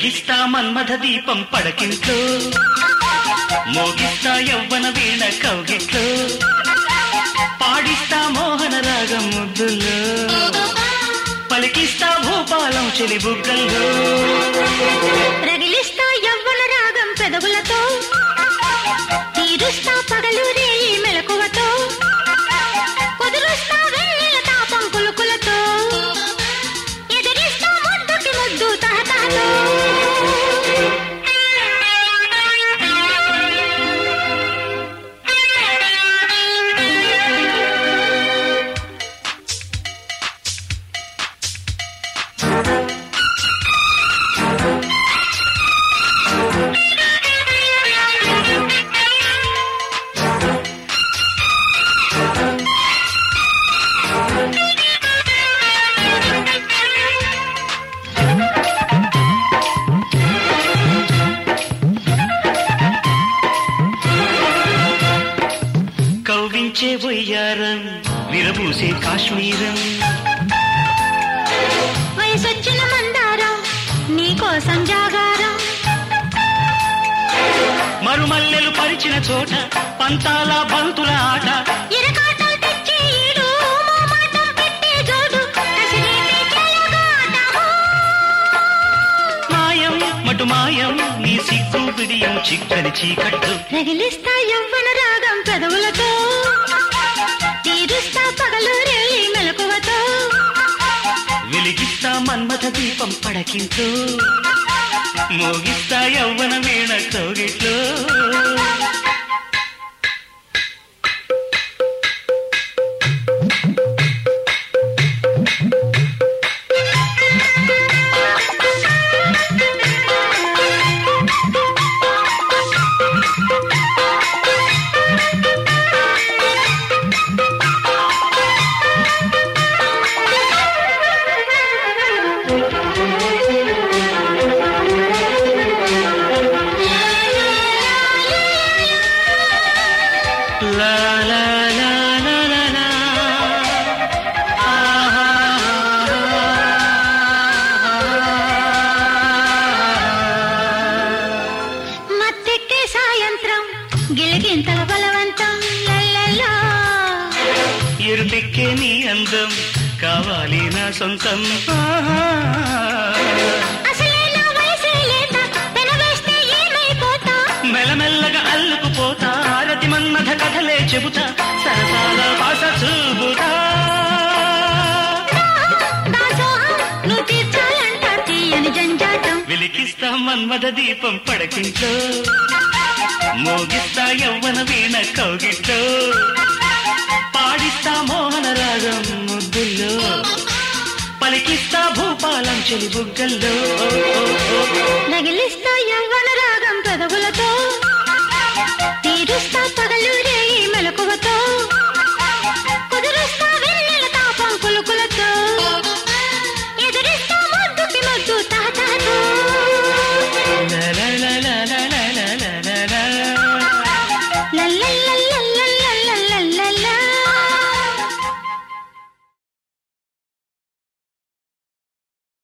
వెలిగిస్తా మన్మథ దీపం పడకింట్లో మోగిస్తా యవ్వన వీణ కౌగిట్లో పాడిస్తా మోహన రాగం ముద్దుల్లో పలికిస్తా భూపాలం చెలి బుగ్గల్లో రగిలిస్తా యవ్వన రాగం పెదవులతో తీరుస్తా పగలు రేయి మెలకువతో కుదురుస్తా వెన్నెల తాపం కులుకులతో ఎదిరిస్తా ముద్దుకి ముద్దు తహతహతో కౌవించే వయ్యారం విరబూసే కాశ్మీరం వయసొచ్చిన మందారం నీకోసం జాగారం మరుమల్లెలు పరిచిన చోట పంతాల బంతుల ఆట ఇరకాటం తెచ్చే ఈడు మోమాటం పెట్టే జోడు కసిరేపే చెలగాటమో మాయం మటు మాయం నీ సిగ్గు బిడియం చిక్కని చీకట్టు రగిలిస్తా యవ్వన రాగం పెదవులతో తీరుస్తా పగలు రేయి మెలకువతో వెలిగిస్తా మన్మథ దీపం పడకింతో మోగిస్తా యవ్వన వీణ కౌగిట్లో లా లా లా లా లా లా. మత్తెక్కే సాయంత్రం గిలిగింతల బలవంతం లల్లలా ఎరుపెక్కే నీ అందం కావాలి నా సొంతం అసలే నా వయసే లేత పెనవేస్తే ఏమైపోతా మెల్లమెల్లగా అల్లుకుపోతా రతి మన్మథ కథలే చెబుతా సరసాల భాష చూపుతా దాసోహం నువ్వు తీర్చాలంట తీయని జంజాటం వెలికిస్తా మన్మథ దీపం పడకింట్లో మోగిస్తా యవ్వన వీణ కౌగిట్లో పాడిస్తా మోహన రాగం ముద్దుల్లో పలికిస్తా భూపాలం చెలి బుగ్గల్లో నగిలిస్తా యవ్వన రాగం